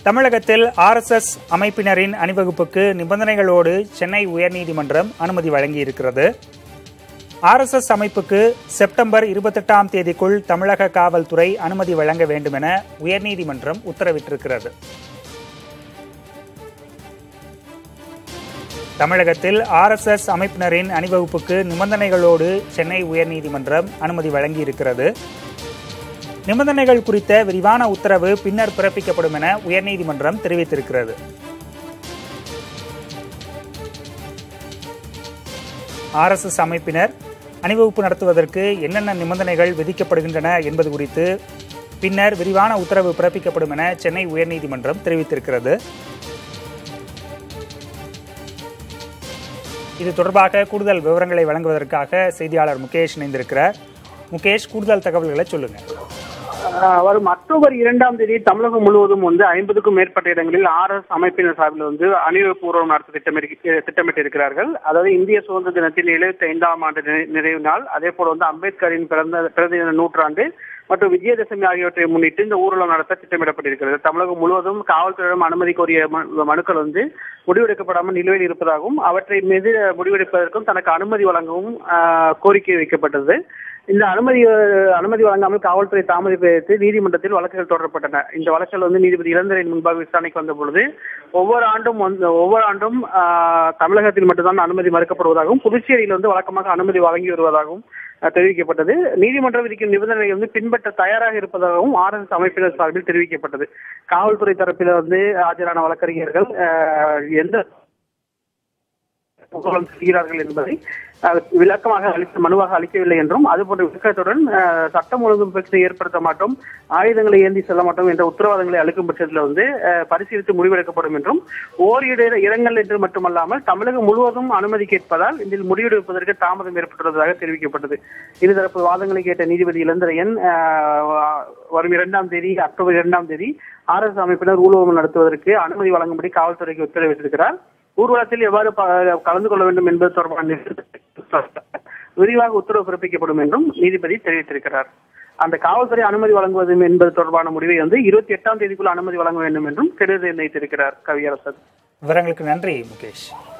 தமிழகத்தில் ஆர்எஸ்எஸ் அமைப்பினரின் அணிவகுப்புக்கு நிபந்தனைகளோடு சென்னை உயர்நீதிமன்றம் அனுமதி வழங்கியிருக்கிறது ஆர்எஸ்எஸ் அமைப்புக்கு செப்டம்பர் இருபத்தெட்டாம் தேதிக்குள் தமிழக காவல்துறை அனுமதி வழங்க வேண்டும் என உயர்நீதிமன்றம் உத்தரவிட்டிருக்கிறது தமிழகத்தில் ஆர்எஸ்எஸ் அமைப்பினரின் அணிவகுப்புக்கு நிபந்தனைகளோடு சென்னை உயர்நீதிமன்றம் அனுமதி வழங்கியிருக்கிறது நிபந்தனைகள் குறித்த விரிவான உத்தரவு பின்னர் பிறப்பிக்கப்படும் என உயர்நீதிமன்றம் தெரிவித்திருக்கிறது ஆர்எஸ்எஸ் அமைப்பினர் அணிவகுப்பு நடத்துவதற்கு என்னென்ன நிபந்தனைகள் விதிக்கப்படுகின்றன என்பது குறித்து பின்னர் விரிவான உத்தரவு பிறப்பிக்கப்படும் என சென்னை உயர்நீதிமன்றம் தெரிவித்திருக்கிறது இது தொடர்பாக கூடுதல் விவரங்களை வழங்குவதற்காக செய்தியாளர் முகேஷ் இணைந்திருக்கிறார் முகேஷ் கூடுதல் தகவல்களை சொல்லுங்க ஆஹ் வரும் அக்டோபர் இரண்டாம் தேதி தமிழகம் முழுவதும் வந்து ஐம்பதுக்கும் மேற்பட்ட இடங்களில் ஆர் எஸ் அமைப்பினர் சார்பில் வந்து அணிவகுப்பு ஊர்வலம் நடத்த திட்டமிட்டு திட்டமிட்டிருக்கிறார்கள் அதாவது இந்திய சுதந்திர தினத்தின் எழுபத்தி ஐந்தாம் ஆண்டு நினை- நிறைவு நாள் அதே போல வந்து அம்பேத்கரின் பிறந்த பிறந்த தின நூற்றாண்டு மற்றும் விஜயதசமி ஆகியவற்றை முன்னிட்டு இந்த ஊர்வலம் நடத்த திட்டமிடப்பட்டிருக்கிறது தமிழகம் முழுவதும் காவல்துறையிடம் அனுமதி கோரிய மனு- மனுக்கள் வந்து முடிவெடுக்கப்படாமல் நிலுவையில் இருப்பதாகவும் அவற்றை மீது முடிவெடுப்பதற்கும் தனக்கு அனுமதி வழங்கவும் ஆஹ், கோரிக்கை வைக்கப்பட்டது இந்த அனுமதி அனுமதி வழங்காமல் காவல்துறை தாமதிப்பதற்கு நீதிமன்றத்தில் வழக்குகள் தொடரப்பட்டன இந்த வழக்குகள் வந்து நீதிபதி இளந்தரின் முன்பாக விசாரணைக்கு வந்த பொழுது ஒவ்வொரு ஆண்டும் வந்து ஒவ்வொரு ஆண்டும் ஆஹ், தமிழகத்தில் மட்டும்தான் அனுமதி மறுக்கப்படுவதாகவும் புதுச்சேரியில் வந்து வழக்கமாக அனுமதி வழங்கி வருவதாகவும் ஆஹ், தெரிவிக்கப்பட்டது நீதிமன்றம் விதிக்கும் நிபந்தனைகளை வந்து பின்பற்ற தயாராக இருப்பதாகவும் ஆர்எஸ் அமைப்பினர் சார்பில் தெரிவிக்கப்பட்டது காவல்துறை தரப்பில் வந்து ஆஜரான வழக்கறிஞர்கள் ஆஹ், எந்த புகழும் செய்கிறார்கள் என்பதை அஹ், விளக்கமாக அளித்த மனுவாக அளிக்கவில்லை என்றும் அதுபோன்ற விளக்கத்துடன் அஹ், சட்டம் ஒழுங்கு பிரச்சனை ஏற்படுத்த மாட்டோம் ஆயுதங்களை ஏந்தி செல்ல மாட்டோம் என்ற உத்தரவாதங்களை அளிக்கும் பட்சத்தில் வந்து அஹ், பரிசீலித்து முடிவெடுக்கப்படும் என்றும் ஓரிரு இடங்கள் என்று மட்டுமல்லாமல் தமிழகம் முழுவதும் அனுமதி கேட்பதால் இதில் முடிவெடுப்பதற்கு தாமதம் ஏற்பட்டுள்ளதாக தெரிவிக்கப்பட்டது இருதரப்பு வாதங்களை கேட்ட நீதிபதி இளந்திரையன் அஹ், வரும் இரண்டாம் தேதி அக்டோபர் இரண்டாம் தேதி ஆர் எஸ் அமைப்பினர் ஊர்வலம் நடத்துவதற்கு அனுமதி வழங்கும்படி காவல்துறைக்கு உத்தரவிட்டிருக்கிறார் ஊர்வலத்தில் எவ்வாறு ப- கலந்து கொள்ள வேண்டும் என்பது தொடர்பான விரிவாக உத்தரவு பிறப்பிக்கப்படும் என்றும் நீதிபதி தெரிவித்திருக்கிறார் அந்த காவல்துறை அனுமதி வழங்குவது என்பது தொடர்பான முடிவை வந்து இருபத்தி எட்டாம் தேதிக்குள் அனுமதி வழங்க வேண்டும் என்றும் கெடு நிர்ணயித்திருக்கிறார் கவியரசர் விவரங்களுக்கு நன்றி முகேஷ்